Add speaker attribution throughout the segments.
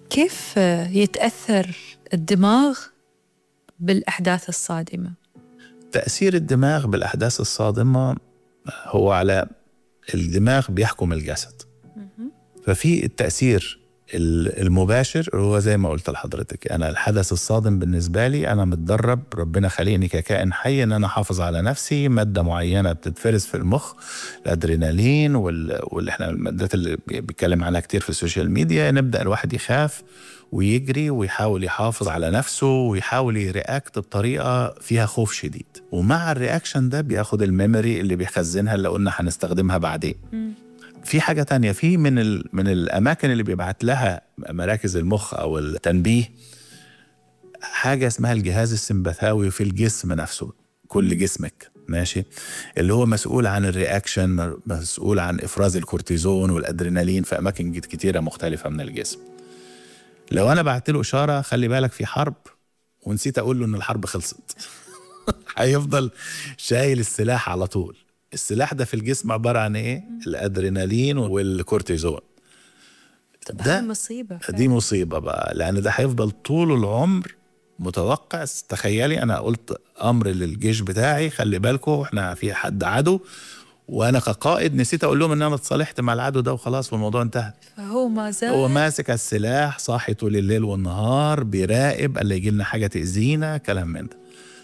Speaker 1: كيف يتأثر الدماغ بالأحداث الصادمة؟
Speaker 2: تأثير الدماغ بالأحداث الصادمة هو على الدماغ بيحكم الجسد ففي التأثير المباشر هو زي ما قلت لحضرتك انا الحدث الصادم بالنسبه لي انا متدرب ربنا خليني ككائن حي ان انا احافظ على نفسي ماده معينه بتتفرز في المخ الادرينالين واللي احنا المادات اللي بيتكلم عنها كتير في السوشيال ميديا نبدا الواحد يخاف ويجري ويحاول يحافظ على نفسه ويحاول يرياكت بطريقه فيها خوف شديد ومع الرياكشن ده بياخد الميموري اللي بيخزنها اللي قلنا هنستخدمها بعدين في حاجة تانية في من ال... من الأماكن اللي بيبعت لها مراكز المخ أو التنبيه حاجة اسمها الجهاز السمبثاوي في الجسم نفسه كل جسمك ماشي اللي هو مسؤول عن الرياكشن مسؤول عن إفراز الكورتيزون والأدرينالين في أماكن كتيرة مختلفة من الجسم لو أنا بعت له إشارة خلي بالك في حرب ونسيت أقول له إن الحرب خلصت هيفضل شايل السلاح على طول السلاح ده في الجسم عباره عن ايه؟ الادرينالين والكورتيزون
Speaker 1: ده مصيبه
Speaker 2: دي مصيبه بقى لان ده هيفضل طول العمر متوقع تخيلي انا قلت امر للجيش بتاعي خلي بالكم احنا في حد عدو وانا كقائد نسيت اقول لهم ان انا اتصالحت مع العدو ده وخلاص والموضوع انتهى
Speaker 1: فهو ما زال
Speaker 2: هو ماسك السلاح صاحي طول الليل والنهار بيراقب اللي يجي لنا حاجه تاذينا كلام من ده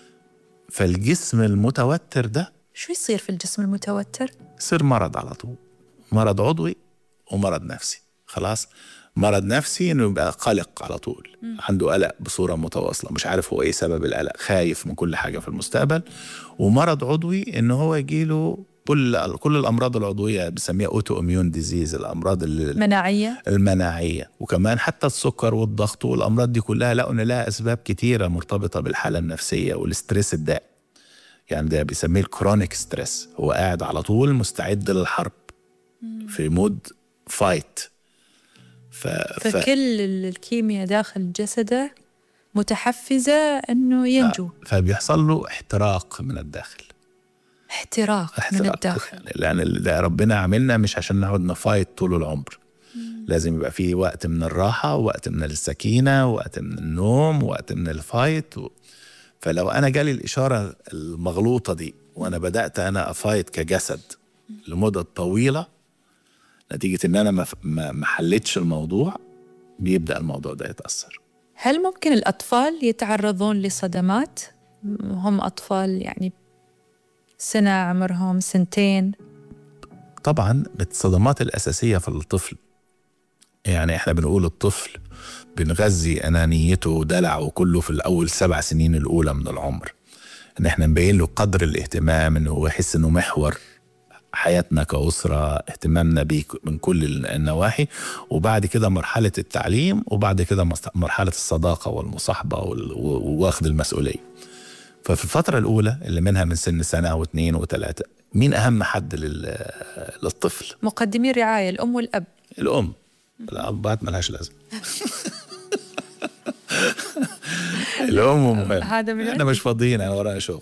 Speaker 2: فالجسم المتوتر ده
Speaker 1: شو يصير في الجسم المتوتر؟
Speaker 2: يصير مرض على طول مرض عضوي ومرض نفسي خلاص مرض نفسي انه يبقى قلق على طول م. عنده قلق بصوره متواصله مش عارف هو ايه سبب القلق خايف من كل حاجه في المستقبل ومرض عضوي ان هو يجيله كل كل الامراض العضويه بنسميها اوتو اميون ديزيز الامراض
Speaker 1: المناعيه
Speaker 2: المناعيه وكمان حتى السكر والضغط والامراض دي كلها لقوا ان لها اسباب كتيره مرتبطه بالحاله النفسيه والاستريس الدائم يعني ده بيسميه الكرونيك ستريس هو قاعد على طول مستعد للحرب في مود فايت
Speaker 1: ف... فكل الكيمياء داخل جسده متحفزة أنه ينجو
Speaker 2: فبيحصل له احتراق من الداخل
Speaker 1: احتراق, احتراق من الداخل
Speaker 2: لأن ده ربنا عملنا مش عشان نقعد نفايت طول العمر مم. لازم يبقى في وقت من الراحة وقت من السكينة وقت من النوم وقت من الفايت و... فلو انا جالي الاشاره المغلوطه دي وانا بدات انا افايت كجسد لمده طويله نتيجه ان انا ما حلتش الموضوع بيبدا الموضوع ده يتاثر
Speaker 1: هل ممكن الاطفال يتعرضون لصدمات هم اطفال يعني سنه عمرهم سنتين
Speaker 2: طبعا الصدمات الاساسيه في الطفل يعني احنا بنقول الطفل بنغذي انانيته ودلعه كله في الاول سبع سنين الاولى من العمر ان احنا نبين له قدر الاهتمام انه هو يحس انه محور حياتنا كأسرة اهتمامنا بيه من كل النواحي وبعد كده مرحلة التعليم وبعد كده مرحلة الصداقة والمصاحبة واخذ المسؤولية ففي الفترة الأولى اللي منها من سن سنة واثنين وثلاثة مين أهم حد للطفل؟
Speaker 1: مقدمي الرعاية الأم والأب
Speaker 2: الأم الأبات ملهاش لازمة الام
Speaker 1: هذا من
Speaker 2: احنا مش فاضيين انا ورايا شغل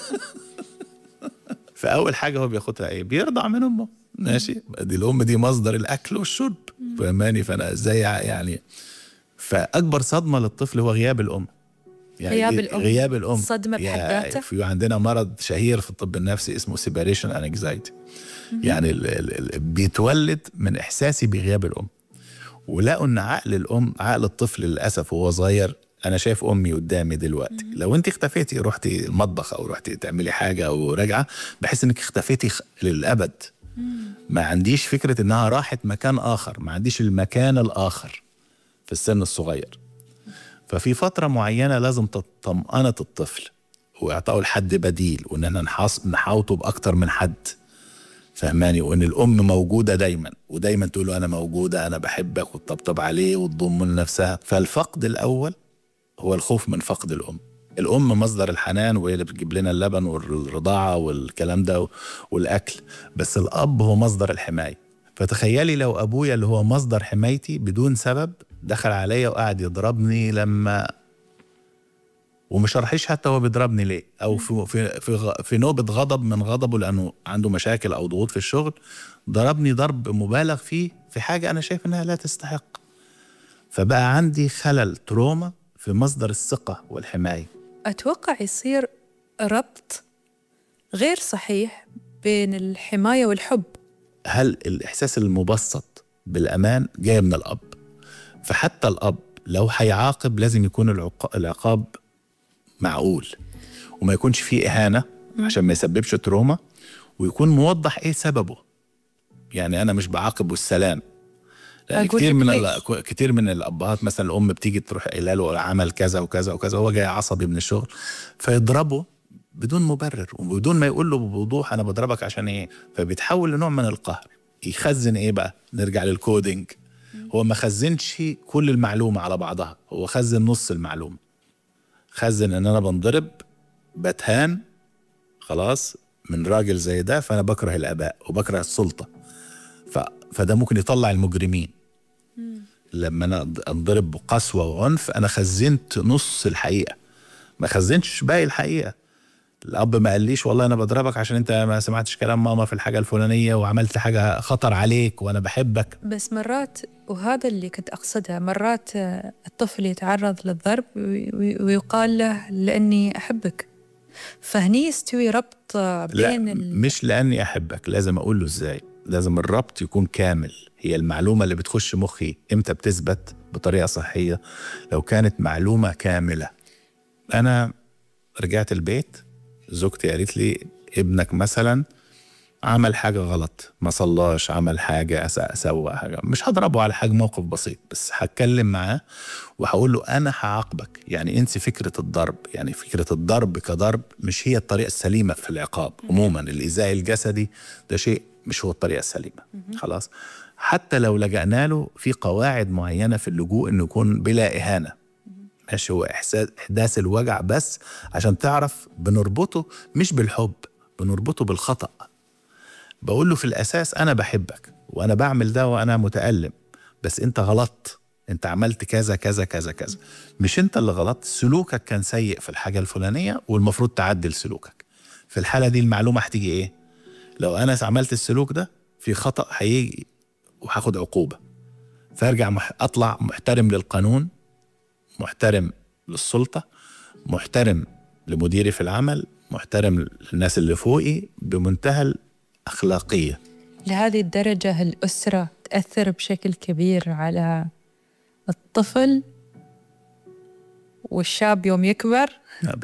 Speaker 2: فاول حاجه هو بياخدها ايه بيرضع من امه ماشي دي الام دي مصدر الاكل والشرب فهماني فانا ازاي يعني فاكبر صدمه للطفل هو غياب الام
Speaker 1: يعني غياب الام
Speaker 2: غياب الام
Speaker 1: صدمه بحد ذاتها
Speaker 2: في عندنا مرض شهير في الطب النفسي اسمه سيباريشن انكزايتي يعني ال ال ال بيتولد من احساسي بغياب الام ولقوا ان عقل الام عقل الطفل للاسف وهو صغير انا شايف امي قدامي دلوقتي مم. لو انت اختفيتي رحتي المطبخ او رحتي تعملي حاجه او راجعه بحس انك اختفيتي للابد مم. ما عنديش فكره انها راحت مكان اخر ما عنديش المكان الاخر في السن الصغير ففي فتره معينه لازم تطمئنه الطفل واعطائه لحد بديل واننا نحاوطه باكتر من حد فهماني وان الام موجوده دايما ودايما تقول له انا موجوده انا بحبك وتطبطب عليه وتضم لنفسها فالفقد الاول هو الخوف من فقد الام الام مصدر الحنان وهي اللي بتجيب لنا اللبن والرضاعه والكلام ده والاكل بس الاب هو مصدر الحمايه فتخيلي لو ابويا اللي هو مصدر حمايتي بدون سبب دخل عليا وقعد يضربني لما ومش رحيش حتى هو بيضربني ليه او في في في, في نوبه غضب من غضبه لانه عنده مشاكل او ضغوط في الشغل ضربني ضرب مبالغ فيه في حاجه انا شايف انها لا تستحق فبقى عندي خلل تروما في مصدر الثقة والحماية
Speaker 1: أتوقع يصير ربط غير صحيح بين الحماية والحب
Speaker 2: هل الإحساس المبسط بالأمان جاي من الأب فحتى الأب لو هيعاقب لازم يكون العق- العقاب معقول وما يكونش فيه إهانة عشان ما يسببش تروما ويكون موضح إيه سببه يعني أنا مش بعاقب والسلام لأن
Speaker 1: أقول
Speaker 2: كتير
Speaker 1: لك
Speaker 2: من
Speaker 1: ليش؟
Speaker 2: ال- كتير من الأبهات مثلا الأم بتيجي تروح قايله له عمل كذا وكذا وكذا هو جاي عصبي من الشغل فيضربه بدون مبرر وبدون ما يقول له بوضوح أنا بضربك عشان إيه فبيتحول لنوع من القهر يخزن إيه بقى نرجع للكودينج هو ما خزنش كل المعلومة على بعضها هو خزن نص المعلومة خزن ان انا بنضرب بتهان خلاص من راجل زي ده فانا بكره الاباء وبكره السلطه ف... فده ممكن يطلع المجرمين لما انا أض- انضرب بقسوه وعنف انا خزنت نص الحقيقه ما خزنتش باقي الحقيقه الاب ما قاليش والله انا بضربك عشان انت ما سمعتش كلام ماما في الحاجه الفلانيه وعملت حاجه خطر عليك وانا بحبك
Speaker 1: بس مرات وهذا اللي كنت أقصدها مرات آه، الطفل يتعرض للضرب وي- وي- ويقال له لأني أحبك فهني يستوي ربط آه،
Speaker 2: لا
Speaker 1: بين ال...
Speaker 2: مش لاني احبك لازم اقول له ازاي لازم الربط يكون كامل هي المعلومه اللي بتخش مخي امتى بتثبت بطريقه صحيه لو كانت معلومه كامله انا رجعت البيت زوجتي قالت لي ابنك مثلا عمل حاجة غلط ما صلاش عمل حاجة أس- سوى حاجة مش هضربه على حاجة موقف بسيط بس هتكلم معاه وهقول له أنا هعاقبك يعني انسي فكرة الضرب يعني فكرة الضرب كضرب مش هي الطريقة السليمة في العقاب عموما الإيذاء الجسدي ده شيء مش هو الطريقة السليمة خلاص حتى لو لجأنا له في قواعد معينة في اللجوء إنه يكون بلا إهانة ماشي هو إحساس إحداث الوجع بس عشان تعرف بنربطه مش بالحب بنربطه بالخطأ بقول له في الأساس أنا بحبك وأنا بعمل ده وأنا متألم بس أنت غلطت أنت عملت كذا كذا كذا كذا مش أنت اللي غلطت سلوكك كان سيء في الحاجة الفلانية والمفروض تعدل سلوكك في الحالة دي المعلومة هتيجي إيه لو أنا عملت السلوك ده في خطأ هيجي وهاخد عقوبة فارجع مح... أطلع محترم للقانون محترم للسلطة محترم لمديري في العمل محترم للناس اللي فوقي بمنتهى الأخلاقية
Speaker 1: لهذه الدرجة الأسرة تأثر بشكل كبير على الطفل والشاب يوم يكبر